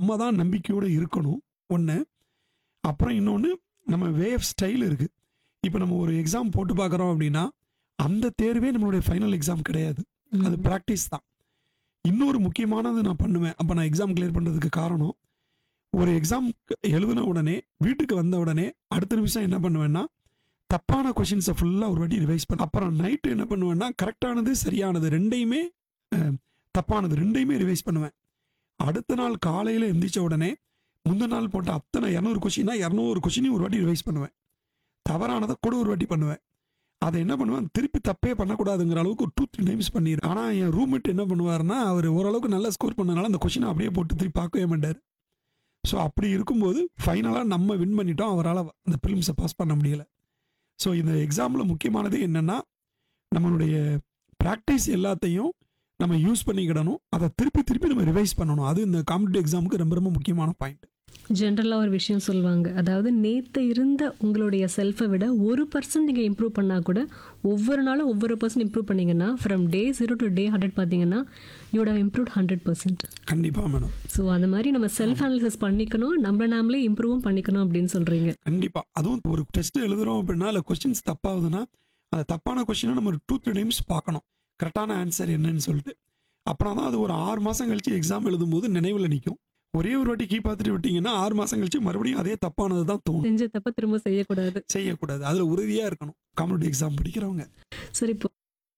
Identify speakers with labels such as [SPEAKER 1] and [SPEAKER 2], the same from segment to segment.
[SPEAKER 1] நம்ம தான் நம்பிக்கையோடு இருக்கணும் ஒன்று அப்புறம் இன்னொன்று நம்ம வே ஆஃப் ஸ்டைல் இருக்குது இப்போ நம்ம ஒரு எக்ஸாம் போட்டு பார்க்குறோம் அப்படின்னா அந்த தேர்வே நம்மளுடைய ஃபைனல் எக்ஸாம் கிடையாது அது ப்ராக்டிஸ் தான் இன்னொரு முக்கியமானது நான் பண்ணுவேன் அப்போ நான் எக்ஸாம் கிளியர் பண்ணுறதுக்கு காரணம் ஒரு எக்ஸாம் எழுதின உடனே வீட்டுக்கு வந்த உடனே அடுத்த நிமிஷம் என்ன பண்ணுவேன்னா தப்பான கொஷின்ஸை ஃபுல்லாக ஒரு வாட்டி ரிவைஸ் பண்ண அப்புறம் நைட்டு என்ன பண்ணுவேன்னா கரெக்டானது சரியானது ரெண்டையுமே அஹ், தப்பானது ரெண்டையுமே ரிவைஸ் பண்ணுவேன் அடுத்த நாள் காலையில் எந்திரிச்ச உடனே முந்தின நாள் போட்ட அத்தனை இரநூறு கொஷினா இரநூறு கொஷினையும் ஒரு வாட்டி ரிவைஸ் பண்ணுவேன் தவறானதை கூட ஒரு வாட்டி பண்ணுவேன் அதை என்ன பண்ணுவேன் திருப்பி தப்பே பண்ணக்கூடாதுங்கிற அளவுக்கு ஒரு டூ த்ரீ டைம்ஸ் பண்ணிடுறேன் ஆனால் என் ரூம்மேட் என்ன பண்ணுவாருன்னா அவர் ஓரளவுக்கு நல்லா ஸ்கோர் பண்ணனால அந்த கொஷினை அப்படியே போட்டு திருப்பி பார்க்கவே மாட்டார் ஸோ அப்படி இருக்கும்போது ஃபைனலாக நம்ம வின் பண்ணிட்டோம் அவரால் அந்த ஃபிலிம்ஸை பாஸ் பண்ண முடியல ஸோ இந்த எக்ஸாமில் முக்கியமானது என்னென்னா நம்மளுடைய ப்ராக்டிஸ் எல்லாத்தையும் நம்ம யூஸ் பண்ணிக்கிடணும் அதை திருப்பி திருப்பி நம்ம ரிவைஸ் பண்ணணும் அது இந்த காம்படிட்டிவ் எக்ஸாமுக்கு ரொம்ப ரொம்ப முக்கியமான பாயிண்ட்
[SPEAKER 2] ஜென்ரலாக ஒரு விஷயம் சொல்லுவாங்க அதாவது நேற்று இருந்த உங்களுடைய செல்ஃபை விட ஒரு பர்சன்ட் நீங்கள் இம்ப்ரூவ் பண்ணால் கூட ஒவ்வொரு நாளும் ஒவ்வொரு பர்சன்ட் இம்ப்ரூவ் பண்ணீங்கன்னா from day zero to day hundred பார்த்தீங்கன்னா you'd have improve hundred percent
[SPEAKER 1] கண்டிப்பாக மேடம்
[SPEAKER 2] ஸோ அந்த மாதிரி நம்ம செல்ஃப் அனாலிசிஸ் பண்ணிக்கணும் நம்மள நாமளே இம்ப்ரூவும் பண்ணிக்கணும் அப்படின்னு சொல்கிறீங்க
[SPEAKER 1] கண்டிப்பாக அதுவும் ஒரு டெஸ்ட் எழுதுறோம் அப்படின்னா இல்லை கொஸ்டின்ஸ் தப்பாகுதுன்னா அந்த தப்பான கொஸ்டினை நம்ம ஒரு டூ த்ரீ டைம்ஸ் பார்க்கணும் கரெக்டான ஆன்சர் என்னன்னு சொல்லிட்டு அப்புறம் தான் அது ஒரு ஆறு மாதம் கழிச்சு எக்ஸாம் எழுதும்போது நினைவில் நிற்கும் ஒரே ஒரு வாட்டி கீ பார்த்துட்டு விட்டீங்கன்னா ஆறு மாதம் கழிச்சு மறுபடியும் அதே தப்பானது தான் தோணும்
[SPEAKER 2] செஞ்ச தப்ப திரும்ப செய்யக்கூடாது
[SPEAKER 1] செய்யக்கூடாது அதில் உறுதியாக இருக்கணும் காம்படிட்டிவ் எக்ஸாம் படிக்கிறவங்க
[SPEAKER 2] சரி இப்போ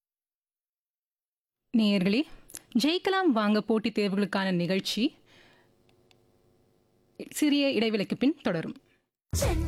[SPEAKER 3] நேயர்களே ஜெயிக்கலாம் வாங்க போட்டித் தேர்வுகளுக்கான நிகழ்ச்சி சிறிய இடைவெளிக்கு பின் தொடரும்
[SPEAKER 4] சென்னை